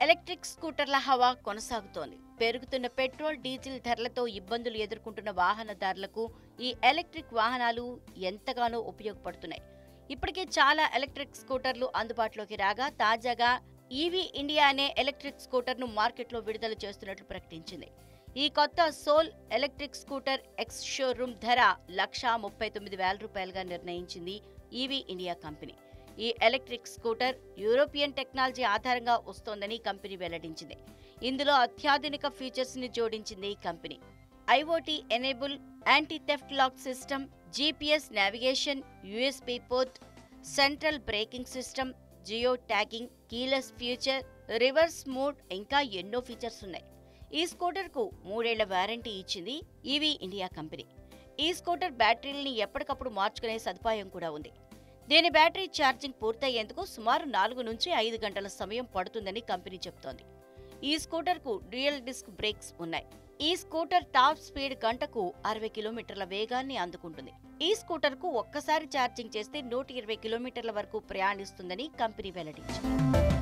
electric స్కూటర్ల హవా కొనసాగుతోంది పెరుగుతున్న పెట్రోల్ డీజిల్ ధరలతో ఇబ్బందులు ఎదుర్కొంటున్న వాహనదారులకు ఈ ఎలక్ట్రిక్ వాహనాలు ఎంతగానో ఉపయోగపడుతున్నాయి ఇప్పటికే చాలా ఎలక్ట్రిక్ స్కూటర్లు అందుబాటులోకి రాగా తాజాగా ఈవీ ఇండియా అనే ఎలక్ట్రిక్ స్కూటర్ను మార్కెట్లో విడుదల చేస్తున్నట్లు ప్రకటించింది ఈ కొత్త Soul electric scooter ex showroom ధర లక్షా ముప్పై తొమ్మిది వేల రూపాయలుగా నిర్ణయించింది ఈవీ ఇండియా కంపెనీ ఈ ఎలక్ట్రిక్ స్కూటర్ యూరోపియన్ టెక్నాలజీ ఆధారంగా వస్తోందని కంపెనీ వెల్లడించింది ఇందులో అత్యాధునిక ఫీచర్స్ ని జోడించింది ఈ company IoT enable anti theft lock system GPS navigation USB port central braking system geo tagging keyless future reverse mode ఇంకా ఎన్నో ఫీచర్స్ ఉన్నాయి ఈ స్కూటర్కు మూడేళ్ల వారంటీ ఇచ్చింది ఈవీ ఇండియా కంపెనీ ఈ స్కూటర్ బ్యాటరీలని ఎప్పటికప్పుడు మార్చుకునే సదుపాయం కూడా ఉంది దీని బ్యాటరీ ఛార్జింగ్ పూర్తయ్యేందుకు సుమారు నాలుగు నుంచి ఐదు గంటల సమయం పడుతుందని కంపెనీ చెబుతోంది ఈ స్కూటర్కు డ్యూయల్ డిస్క్ బ్రేక్స్ ఉన్నాయి ఈ స్కూటర్ టాప్ స్పీడ్ గంటకు అరవై కిలోమీటర్ల వేగాన్ని అందుకుంటుంది ఈ స్కూటర్కు ఒక్కసారి ఛార్జింగ్ చేస్తే నూట ఇరవై కిలోమీటర్ల వరకు ప్రయాణిస్తుందని కంపెనీ వెల్లడించింది